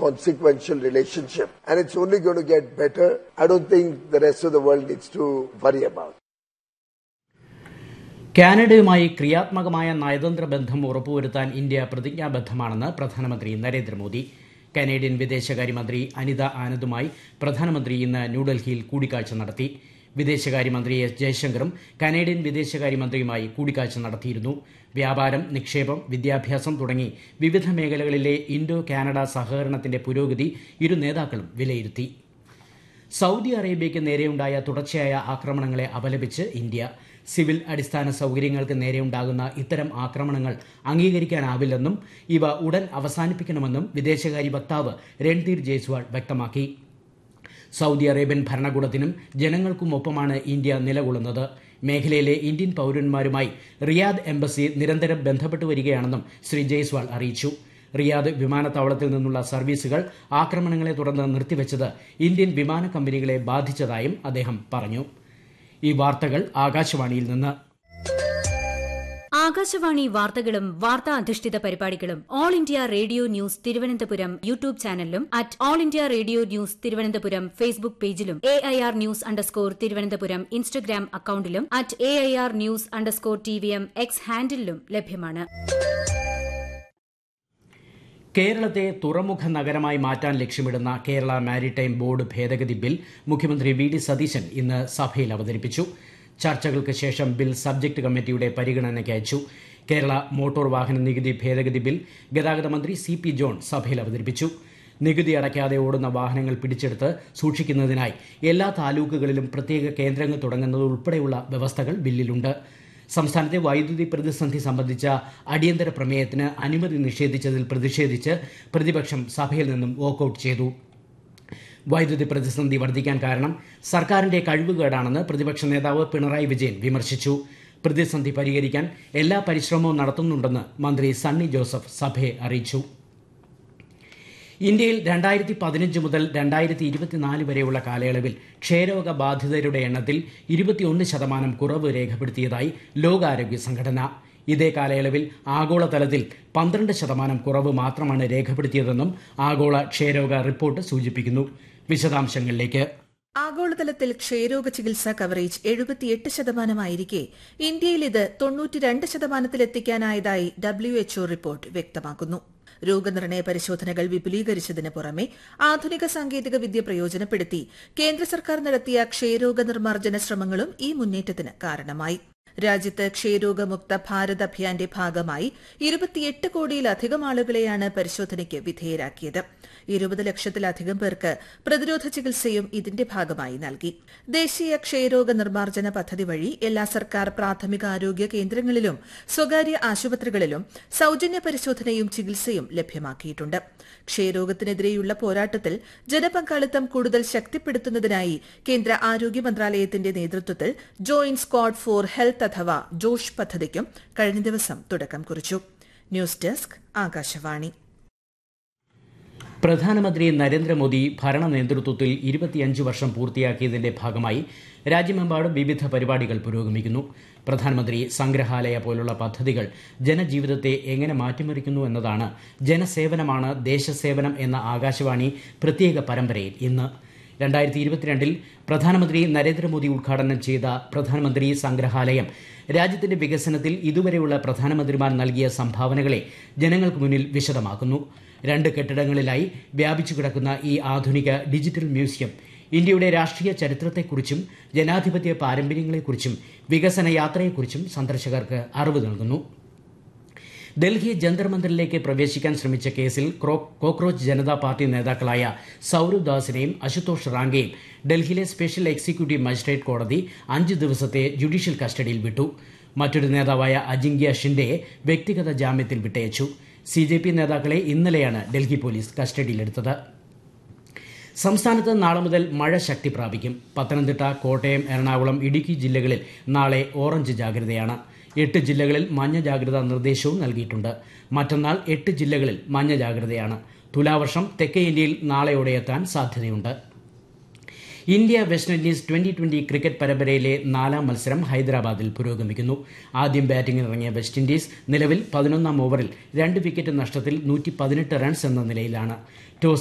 consequential relationship. And it's only going to get better. I don't think the rest of the world needs to worry about. കാനഡയുമായി ക്രിയാത്മകമായ നയതന്ത്ര ബന്ധം ഉറപ്പുവരുത്താൻ India പ്രതിജ്ഞാബദ്ധമാണെന്ന് പ്രധാനമന്ത്രി Narendra Modi Canadian വിദേശകാര്യമന്ത്രി അനിത ആനന്ദുമായി പ്രധാനമന്ത്രി ഇന്ന് ന്യൂഡൽഹിയിൽ കൂടിക്കാഴ്ച നടത്തി വിദേശകാര്യമന്ത്രി എസ് ജയശങ്കറും കനേഡിയൻ വിദേശകാര്യമന്ത്രിയുമായി കൂടിക്കാഴ്ച നടത്തിയിരുന്നു വ്യാപാരം നിക്ഷേപം വിദ്യാഭ്യാസം തുടങ്ങി വിവിധ മേഖലകളിലെ ഇൻഡോ കാനഡ സഹകരണത്തിന്റെ പുരോഗതി ഇരു നേതാക്കളും വിലയിരുത്തി സൌദി അറേബ്യയ്ക്ക് നേരെയുണ്ടായ തുടർച്ചയായ ആക്രമണങ്ങളെ അപലപിച്ച് ഇന്ത്യ സിവിൽ അടിസ്ഥാന സൌകര്യങ്ങൾക്ക് നേരെയുണ്ടാകുന്ന ഇത്തരം ആക്രമണങ്ങൾ അംഗീകരിക്കാനാവില്ലെന്നും ഇവ ഉടൻ അവസാനിപ്പിക്കണമെന്നും വിദേശകാര്യ വക്താവ് രൺധീർ ജയ്സ്വാൾ വ്യക്തമാക്കി സൌദി അറേബ്യൻ ഭരണകൂടത്തിനും ജനങ്ങൾക്കുമൊപ്പമാണ് ഇന്ത്യ നിലകൊള്ളുന്നത് മേഖലയിലെ ഇന്ത്യൻ പൌരന്മാരുമായി റിയാദ് എംബസി നിരന്തരം ബന്ധപ്പെട്ടു വരികയാണെന്നും ശ്രീ ജയ്സ്വാൾ അറിയിച്ചു റിയാദ് വിമാനത്താവളത്തിൽ നിന്നുള്ള സർവീസുകൾ ആക്രമണങ്ങളെ തുടർന്ന് നിർത്തിവച്ചത് ഇന്ത്യൻ വിമാന കമ്പനികളെ ബാധിച്ചതായും അദ്ദേഹം പറഞ്ഞു ഈ വാർത്തകൾ ആകാശവാണിയിൽ നിന്ന് ആകാശവാണി വാർത്തകളും വാർത്താ അധിഷ്ഠിത പരിപാടികളും all India radio news Thiruvananthapuram YouTube ചാനലിലും at all India radio news Thiruvananthapuram Facebook പേജിലും A I R news underscore Thiruvananthapuram Instagram അക്കൌണ്ടിലും at A I R news underscore T V M X ഹാൻഡിലും ലഭ്യമാണ് കേരളത്തെ തുറമുഖ നഗരമായി മാറ്റാൻ ലക്ഷ്യമിടുന്ന കേരള മാരിടൈം ബോർഡ് ഭേദഗതി ബിൽ മുഖ്യമന്ത്രി വി ഡി സതീശൻ ഇന്ന് സഭയിൽ അവതരിപ്പിച്ചു ചർച്ചകൾക്ക് ശേഷം ബിൽ സബ്ജക്ട് കമ്മിറ്റിയുടെ പരിഗണനയ്ക്ക് അയച്ചു കേരള മോട്ടോർ വാഹന നികുതി ഭേദഗതി ബിൽ ഗതാഗത മന്ത്രി സി പി ജോൺ സഭയിൽ അവതരിപ്പിച്ചു നികുതി അടയ്ക്കാതെ ഓടുന്ന വാഹനങ്ങൾ പിടിച്ചെടുത്ത് സൂക്ഷിക്കുന്നതിനായി എല്ലാ താലൂക്കുകളിലും പ്രത്യേക കേന്ദ്രങ്ങൾ തുടങ്ങുന്നത് ഉൾപ്പെടെയുള്ള വ്യവസ്ഥകൾ ബില്ലിലുണ്ട് സംസ്ഥാനത്തെ വൈദ്യുതി പ്രതിസന്ധി സംബന്ധിച്ച അടിയന്തര പ്രമേയത്തിന് അനുമതി നിഷേധിച്ചതിൽ പ്രതിഷേധിച്ച് പ്രതിപക്ഷം സഭയിൽ നിന്നും വോക്കൌട്ട് ചെയ്തു വൈദ്യുതി പ്രതിസന്ധി വർദ്ധിക്കാൻ കാരണം സർക്കാരിന്റെ കഴിവുകേടാണെന്ന് പ്രതിപക്ഷ നേതാവ് പിണറായി വിജയൻ വിമർശിച്ചു പ്രതിസന്ധി പരിഹരിക്കാൻ എല്ലാ പരിശ്രമവും നടത്തുന്നുണ്ടെന്ന് മന്ത്രി സണ്ണി ജോസഫ് സഭയെ അറിയിച്ചു ഇന്ത്യയിൽ രണ്ടായിരത്തി പതിനഞ്ച് മുതൽ രണ്ടായിരത്തി ഇരുപത്തിനാല് വരെയുള്ള കാലയളവിൽ ക്ഷയരോഗ ബാധിതരുടെ എണ്ണത്തിൽ ഇരുപത്തിയൊന്ന് ശതമാനം കുറവ് രേഖപ്പെടുത്തിയതായി ലോകാരോഗ്യ സംഘടന ഇതേ കാലയളവിൽ ആഗോളതലത്തിൽ പന്ത്രണ്ട് ശതമാനം കുറവ് മാത്രമാണ് രേഖപ്പെടുത്തിയതെന്നും ആഗോള ക്ഷയരോഗ റിപ്പോർട്ട് സൂചിപ്പിക്കുന്നു വിശദാംശങ്ങളിലേക്ക് ആഗോളതലത്തിൽ ക്ഷയരോഗ ചികിത്സാ കവറേജ് എഴുപത്തിയെട്ട് ശതമാനമായിരിക്കെ ഇന്ത്യയിൽ ഇത് തൊണ്ണൂറ്റിരണ്ട് ശതമാനത്തിലെത്തിക്കാനായതായി ഡബ്ല്യു എച്ച്ഒ റിപ്പോർട്ട് വ്യക്തമാക്കുന്നു രോഗനിർണയ പരിശോധനകൾ വിപുലീകരിച്ചതിന് പുറമെ ആധുനിക സാങ്കേതിക വിദ്യ പ്രയോജനപ്പെടുത്തി കേന്ദ്ര സർക്കാർ നടത്തിയ ക്ഷയരോഗ നിർമ്മാർജ്ജന ശ്രമങ്ങളും ഈ മുന്നേറ്റത്തിന് കാരണമായി രാജ്യത്ത് ക്ഷയരോഗമുക്ത ഭാരത് അഭിയാന്റെ ഭാഗമായി ഇരുപത്തിയെട്ട് കോടിയിലധികം ആളുകളെയാണ് പരിശോധനയ്ക്ക് വിധേയരാക്കിയത് ഇരുപത് ലക്ഷത്തിലധികം പേർക്ക് പ്രതിരോധ ചികിത്സയും ഇതിന്റെ ഭാഗമായി നൽകി ദേശീയ ക്ഷയരോഗ നിർമ്മാർജ്ജന പദ്ധതി വഴി എല്ലാ സർക്കാർ പ്രാഥമിക ആരോഗ്യ കേന്ദ്രങ്ങളിലും സ്വകാര്യ ആശുപത്രികളിലും സൌജന്യ പരിശോധനയും ചികിത്സയും ലഭ്യമാക്കിയിട്ടുണ്ട് ക്ഷയരോഗത്തിനെതിരെയുള്ള പോരാട്ടത്തിൽ ജനപങ്കാളിത്തം കൂടുതൽ ശക്തിപ്പെടുത്തുന്നതിനായി കേന്ദ്ര ആരോഗ്യ മന്ത്രാലയത്തിന്റെ നേതൃത്വത്തിൽ ജോയിന്റ് സ്ക്വാഡ് ഫോർ ഹെൽത്ത് അഥവാ ജോഷ് പദ്ധതിക്കും കഴിഞ്ഞ ദിവസം തുടക്കം കുറിച്ചു ന്യൂസ് ഡെസ്ക് ആകാശവാണി പ്രധാനമന്ത്രി നരേന്ദ്രമോദി ഭരണ നേതൃത്വത്തിൽ ഇരുപത്തിയഞ്ച് വർഷം പൂർത്തിയാക്കിയതിന്റെ ഭാഗമായി രാജ്യമെമ്പാടും വിവിധ പരിപാടികൾ പുരോഗമിക്കുന്നു പ്രധാനമന്ത്രി സംഗ്രഹാലയ പോലുള്ള പദ്ധതികൾ ജനജീവിതത്തെ എങ്ങനെ മാറ്റിമറിക്കുന്നു എന്നതാണ് ജനസേവനമാണ് ദേശസേവനം എന്ന ആകാശവാണി പ്രത്യേക പരമ്പരയിൽ ഇന്ന് രണ്ടായിരത്തി ഇരുപത്തിരണ്ടിൽ പ്രധാനമന്ത്രി നരേന്ദ്രമോദി ഉദ്ഘാടനം ചെയ്ത പ്രധാനമന്ത്രി സംഗ്രഹാലയം രാജ്യത്തിന്റെ വികസനത്തിൽ ഇതുവരെയുള്ള പ്രധാനമന്ത്രിമാർ നൽകിയ സംഭാവനകളെ ജനങ്ങൾക്ക് മുന്നിൽ വിശദമാക്കുന്നു രണ്ട് കെട്ടിടങ്ങളിലായി വ്യാപിച്ചു കിടക്കുന്ന ഈ ആധുനിക ഡിജിറ്റൽ മ്യൂസിയം ഇന്ത്യയുടെ രാഷ്ട്രീയ ചരിത്രത്തെക്കുറിച്ചും ജനാധിപത്യ പാരമ്പര്യങ്ങളെക്കുറിച്ചും വികസന യാത്രയെക്കുറിച്ചും സന്ദർശകർക്ക് അറിവ് നൽകുന്നു ഡൽഹി ജന്തർ മന്ദിറിലേക്ക് പ്രവേശിക്കാൻ ശ്രമിച്ച കേസിൽ കോക്രോച്ച് ജനതാ പാർട്ടി നേതാക്കളായ സൌരവ് ദാസിനെയും അശുതോഷ് റാങ്കെയും ഡൽഹിയിലെ സ്പെഷ്യൽ എക്സിക്യൂട്ടീവ് മജിസ്ട്രേറ്റ് കോടതി അഞ്ച് ദിവസത്തെ ജുഡീഷ്യൽ കസ്റ്റഡിയിൽ വിട്ടു മറ്റൊരു നേതാവായ അജിങ്ക്യ ഷിൻഡെയെ വ്യക്തിഗത ജാമ്യത്തിൽ വിട്ടയച്ചു സി ജെ പി നേതാക്കളെ ഇന്നലെയാണ് ഡൽഹി പോലീസ് കസ്റ്റഡിയിലെടുത്തത് സംസ്ഥാനത്ത് നാളെ മുതൽ മഴ ശക്തി പ്രാപിക്കും പത്തനംതിട്ട കോട്ടയം എറണാകുളം ഇടുക്കി ജില്ലകളിൽ നാളെ ഓറഞ്ച് ജാഗ്രതയാണ് എട്ട് ജില്ലകളിൽ മഞ്ഞ ജാഗ്രതാ നിർദ്ദേശവും നൽകിയിട്ടുണ്ട് മറ്റന്നാൾ എട്ട് ജില്ലകളിൽ മഞ്ഞ ജാഗ്രതയാണ് തുലാവർഷം തെക്കേ ഇന്ത്യയിൽ നാളെയോടെ എത്താൻ സാധ്യതയുണ്ട് India West Indies twenty twenty cricket പരമ്പരയിലെ നാലാം മത്സരം ഹൈദരാബാദിൽ പുരോഗമിക്കുന്നു ആദ്യം ബാറ്റിംഗിനിറങ്ങിയ വെസ്റ്റ് ഇൻഡീസ് നിലവിൽ പതിനൊന്നാം ഓവറിൽ രണ്ട് വിക്കറ്റ് നഷ്ടത്തിൽ നൂറ്റി റൺസ് എന്ന നിലയിലാണ് ടോസ്